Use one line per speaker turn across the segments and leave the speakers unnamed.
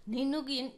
నిన్ను గి-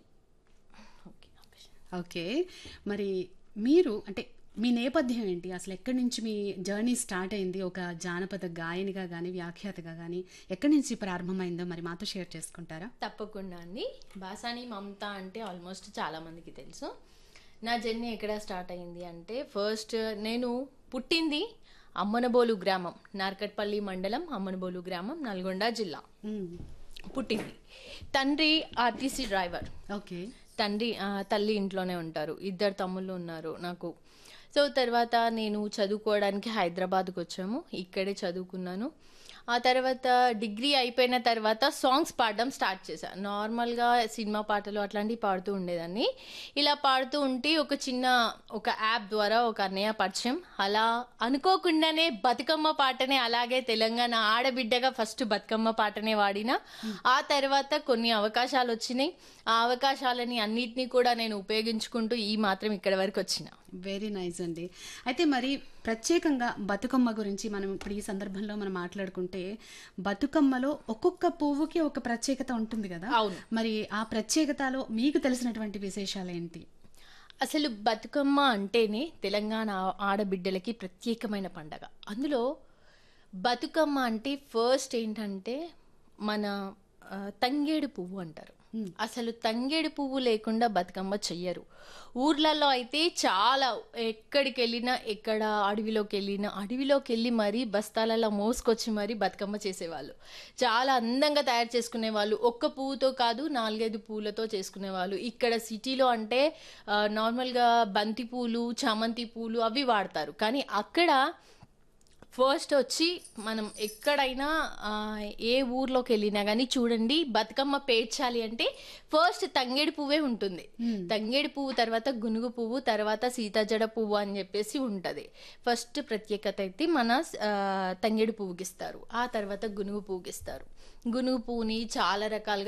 ఓకే ఆపేసి.
ఓకే మరి మీరు అంటే మీ నేపథ్యం ఏంటి అసలు ఎక్కడి నుంచి మీ జర్నీ స్టార్ట్ అయింది ఒక జానపద గాయనిగా కానీ వ్యాఖ్యాతగా కానీ ఎక్కడి నుంచి ప్రారంభమైందో మరి మాతో షేర్ చేసుకుంటారా
తప్పకుండా అండి బాసాని మమత అంటే ఆల్మోస్ట్ చాలా మందికి తెలుసు నా జర్నీ ఎక్కడ స్టార్ట్ అయింది అంటే ఫస్ట్ నేను పుట్టింది అమ్మనబోలు గ్రామం నార్కట్పల్లి మండలం అమ్మనబోలు గ్రామం నల్గొండ జిల్లా
మ్మ్.
పుట్టింది తండ్రి ఆర్టీసీ డ్రైవర్
ఓకే
తండ్రి ఆ, తల్లి ఇంట్లోనే ఉంటారు ఇద్దరు తమ్ముళ్ళు ఉన్నారు నాకు సో తర్వాత నేను చదువుకోవడానికి హైదరాబాద్కి వచ్చాము ఇక్కడే చదువుకున్నాను ఆ తర్వాత డిగ్రీ అయిపోయిన తర్వాత సాంగ్స్ పాడడం స్టార్ట్ చేశాను నార్మల్గా సినిమా పాటలు అట్లాంటివి పాడుతూ ఉండేదాన్ని ఇలా పాడుతూ ఉంటే ఒక చిన్న ఒక యాప్ ద్వారా ఒక అన్నయ్య పరిచయం అలా అనుకోకుండానే బతుకమ్మ పాటనే అలాగే తెలంగాణ ఆడబిడ్డగా ఫస్ట్ బతుకమ్మ పాటనే వాడిన ఆ తర్వాత కొన్ని అవకాశాలు వచ్చినాయి ఆ అవకాశాలని అన్నిటినీ కూడా నేను ఉపయోగించుకుంటూ ఈ మాత్రం ఇక్కడ వరకు వచ్చిన
వెరీ నైస్ అండి అయితే మరి ప్రత్యేకంగా బతుకమ్మ గురించి మనం ఇప్పుడు ఈ సందర్భంలో మనం మాట్లాడుకుంటే బతుకమ్మలో ఒక్కొక్క పువ్వుకి ఒక ప్రత్యేకత ఉంటుంది కదా
అవును.
మరి ఆ ప్రత్యేకతలో మీకు తెలిసినటువంటి విశేషాలు ఏంటి
అసలు బతుకమ్మ అంటేనే తెలంగాణ ఆడబిడ్డలకి ప్రత్యేకమైన పండగ అందులో బతుకమ్మ అంటే ఫస్ట్ ఏంటంటే మన ఆ, తంగేడు పువ్వు అంటారు అసలు తంగేడు పువ్వు లేకుండా బతుకమ్మ చెయ్యరు ఊర్లలో అయితే చాలా ఎక్కడికి వెళ్ళినా ఎక్కడ అడవిలోకి వెళ్ళినా అడవిలోకి వెళ్ళి మరీ బస్తాలలో మోసుకొచ్చి మరీ బతుకమ్మ చేసేవాళ్ళు చాలా అందంగా తయారు చేసుకునే వాళ్ళు ఒక్క పువ్వుతో కాదు నాలుగైదు పూలతో చేసుకునేవాళ్ళు ఇక్కడ సిటీలో అంటే ఆ, నార్మల్గా బంతి పూలు చామంతి పూలు అవి వాడతారు కానీ అక్కడ ఫస్ట్ వచ్చి మనం ఎక్కడైనా ఆ, ఏ ఊర్లోకి వెళ్ళినా కానీ చూడండి బతుకమ్మ పేర్చాలి అంటే ఫస్ట్ తంగేడు పువ్వే ఉంటుంది తంగేడు పువ్వు తర్వాత గునుగు పువ్వు తర్వాత సీతాజడ పువ్వు అని చెప్పేసి ఉంటుంది ఫస్ట్ ప్రత్యేకత అయితే మన ఆ, తంగేడు పువ్వుకి ఇస్తారు ఆ తర్వాత గునుగు పువ్వుకి ఇస్తారు గునుగు పువ్వుని చాలా రకాలుగా